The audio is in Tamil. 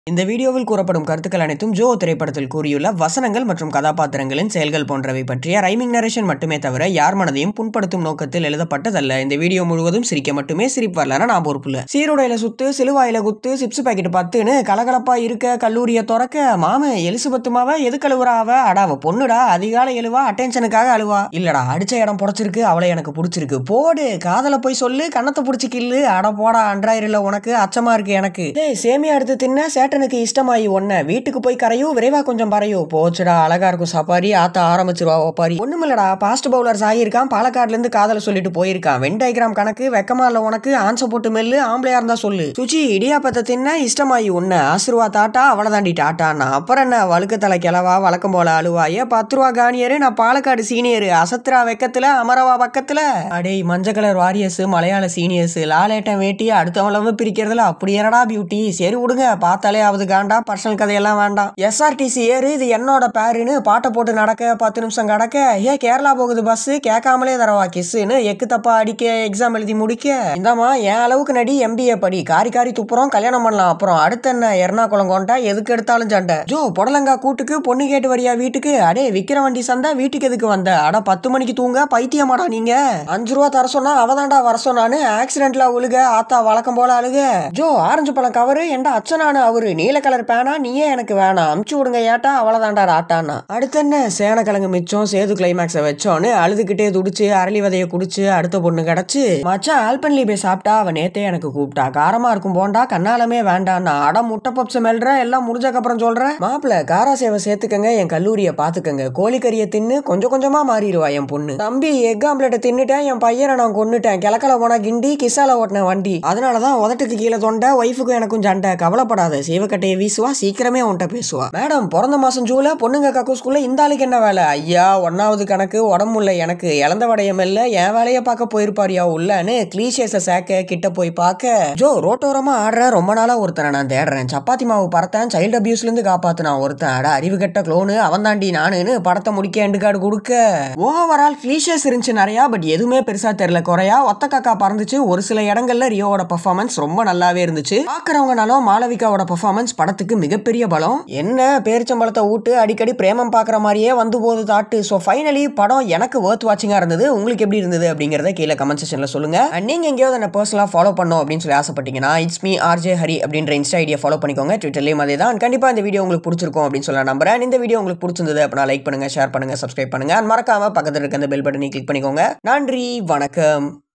இந்த வீடியோவில் கூறப்படும் கருத்துக்கள் அனைத்தும் ஜோ திரைப்படத்தில் கூறியுள்ள வசனங்கள் மற்றும் கதாபாத்திரங்களின் செயல்கள் போன்றவை பற்றிய ரைமிங் நரேஷன் மட்டுமே தவிர யார் மனதையும் புண்படுத்தும் நோக்கத்தில் எழுதப்பட்டதல்ல இந்த வீடியோ முழுவதும் சிரிக்க மட்டுமே சிரிப்பு வரலன்னா நான் பொறுப்புல சீருடையில சுத்து சிலுவாயில குத்து சிப்ஸ் பாக்கெட் பத்துன்னு கலகலப்பா இருக்க கல்லூரியை திறக்க மாம எலிசபெத்து மாவ எது கழுவுறா அவ அடா அவ பொண்ணுடா அதிகாலை எழுவா அட்டென்ஷனுக்காக அழுவா இல்லடா அடிச்ச இடம் புடைச்சிருக்கு அவளை எனக்கு பிடிச்சிருக்கு போடு காதல போய் சொல்லு கண்ணத்தை பிடிச்சி கில்லு அட போடா அன்றாயிரம் உனக்கு அச்சமா இருக்கு எனக்கு டேய் சேமியா எடுத்து தின்ன சேட்டனுக்கு இஷ்டமாயி ஒன்ன வீட்டுக்கு போய் கரையோ விரைவா கொஞ்சம் பறையோ போச்சுடா அழகா இருக்கும் சப்பாரி ஆத்த ஆரம்பிச்சிருவா ஒப்பாரி ஒண்ணுமில்லடா பாஸ்ட் பவுலர்ஸ் ஆகியிருக்கான் பாலக்காடுல இருந்து காதல சொல்லிட்டு போயிருக்கான் வென் டயக்ராம் கணக்கு வெக்கமா இல்ல உனக்கு ஆன்சர் போட்டு மெல்லு ஆம்பளையா இருந்தா சொல்லு சுச்சி இடியாப்பத்தை தின்ன இஷ்டமாயி ஒன்ன ஆசிர்வா தாட்டா அவ்வளவுதாண்டி டாட்டான்னா அப்புறம் என்ன வழுக்க தலை கிளவா வழக்கம் போல அழுவா ஏ பத்து ரூபா காணியரு நான் பாலக்காடு சீனியர் அசத்ரா வெக்கத்துல அமரவா பக்கத்துல அடே மஞ்சள் கலர் வாரியர்ஸ் மலையாள சீனியர்ஸ் லாலேட்டன் வேட்டி அடுத்தவளவு பிரிக்கிறதுல அப்படி என்னடா பியூட்டி சரி விடுங்க பார்த்தாலே ஆகுது காண்டா பர்சனல் கதையெல்லாம் வேண்டாம் எஸ்ஆர்டிசி ஏறு இது என்னோட பேருன்னு பாட்டை போட்டு நடக்க பத்து நிமிஷம் கடக்க ஏ கேரளா போகுது பஸ் கேட்காமலே தரவா கிஸ்ஸுன்னு எக்கு தப்பா அடிக்க எக்ஸாம் எழுதி முடிக்க இந்தாம்மா என் அளவுக்கு நடி எம்பிஏ படி காரி காரி துப்புறோம் கல்யாணம் பண்ணலாம் அப்புறம் அடுத்து என்ன எர்ணாகுளம் கொண்டா எதுக்கு எடுத்தாலும் சண்டை ஜோ புடலங்கா கூட்டுக்கு பொண்ணு கேட்டு வரியா வீட்டுக்கு அடே விக்கிற வண்டி சந்தா வீட்டுக்கு எதுக்கு வந்த அட பத்து மணிக்கு தூங்க பைத்தியமாடா நீங்க அஞ்சு ரூபா தர சொன்னா அவதான்டா வர சொன்னான்னு ஆக்சிடென்ட்ல உழுக ஆத்தா வழக்கம் போல அழுக ஜோ ஆரஞ்சு பழம் கவரு என்டா அச்சனானு அவரு நீல கலர் பேனா நீயே எனக்கு வேணாம் அமுச்சு விடுங்க ஏட்டா அவ்வளவுதான்டா ராட்டானா அடுத்து என்ன சேனக்கிழங்கு மிச்சம் சேது கிளைமேக்ஸை வச்சோன்னு அழுதுகிட்டே துடிச்சு அரளி விதைய குடிச்சு அடுத்த பொண்ணு கிடச்சு மச்சான் ஆல்பன்லி போய் சாப்பிட்டா அவன் நேத்தே எனக்கு கூப்பிட்டா காரமா இருக்கும் போண்டா கண்ணாலமே வேண்டான்னா அட முட்டை பப்ஸ் மெல்ற எல்லாம் முடிஞ்சக்கப்புறம் சொல்றேன் மாப்பிள காரா சேவை சேர்த்துக்கங்க என் கல்லூரியை பாத்துக்கங்க கோழிக்கறியை தின்னு கொஞ்சம் கொஞ்சமா மாறிடுவா என் பொண்ணு தம்பி எக் ஆம்லெட்டை தின்னுட்டேன் என் பையனை நான் கொன்னுட்டேன் கிழக்கல போனா கிண்டி கிசால ஓட்டின வண்டி அதனாலதான் உதட்டுக்கு கீழே தொண்டை ஒய்ஃபுக்கும் எனக்கும் சண்டை கவலைப்படாத சேவக்கட்டையை வீசுவா சீக்கிரமே உன்கிட்ட பேசுவா மேடம் பிறந்த மாசம் ஜூல பொண்ணுங்க கக்கு ஸ்கூல்ல இந்த ஆளுக்கு என்ன வேலை ஐயா ஒன்னாவது கணக்கு உடம்பு இல்லை எனக்கு இழந்த வடையம் இல்ல என் வேலையை பார்க்க போயிருப்பாரியா உள்ளன்னு கிளீஷேஸ சேக்க கிட்ட போய் பார்க்க ஜோ ரோட்டோரமா ஆடுற ரொம்ப நாளா ஒருத்தனை நான் தேடுறேன் சப்பாத்தி மாவு பறத்தேன் சைல்டு அபியூஸ்ல இருந்து காப்பாத்துனான் ஒருத்தன் அட அறிவு கெட்ட க்ளோனு அவன் தாண்டி நானுன்னு படத்தை முடிக்க எண்டு கார்டு கொடுக்க ஓவரால் கிளீஷேஸ் இருந்துச்சு நிறையா பட் எதுவுமே பெருசா தெரியல குறையா ஒத்த காக்கா பறந்துச்சு ஒரு சில இடங்கள்ல ரியோவோட பர்ஃபார்மன்ஸ் ரொம்ப நல்லாவே இருந்துச்சு பாக்குறவங்கனாலும் மாளவிகாவோட பர்ஃபார்மன்ஸ் படத்துக்கு மிகப்பெரிய பலம் என்ன பேரிச்சம்பழத்தை ஊட்டு அடிக்கடி பிரேமம் பார்க்குற மாதிரியே வந்து போது தாட்டு ஸோ ஃபைனலி படம் எனக்கு ஒர்த் வாட்சிங்காக இருந்தது உங்களுக்கு எப்படி இருந்தது அப்படிங்கிறத கீழே கமெண்ட் செக்ஷனில் சொல்லுங்க And நீங்க எங்கேயாவது என்ன பர்சனலாக ஃபாலோ பண்ணோம் அப்படின்னு சொல்லி ஆசைப்பட்டீங்கன்னா இட்ஸ் மீ ஆர்ஜே ஹரி அப்படின்ற இன்ஸ்டா ஐடியா ஃபாலோ பண்ணிக்கோங்க ட்விட்டர்லேயும் அதே தான் கண்டிப்பாக இந்த வீடியோ உங்களுக்கு பிடிச்சிருக்கும் அப்படின்னு சொல்ல நம்புறேன் இந்த வீடியோ உங்களுக்கு பிடிச்சிருந்தது அப்படின்னா லைக் பண்ணுங்க ஷேர் பண்ணுங்க சப்ஸ்கிரைப் பண்ணுங்க And மறக்காம பக்கத்தில் இருக்க அந்த பெல் பட்டனை கிளிக் பண்ணிக்கோங்க நன்றி வணக்கம்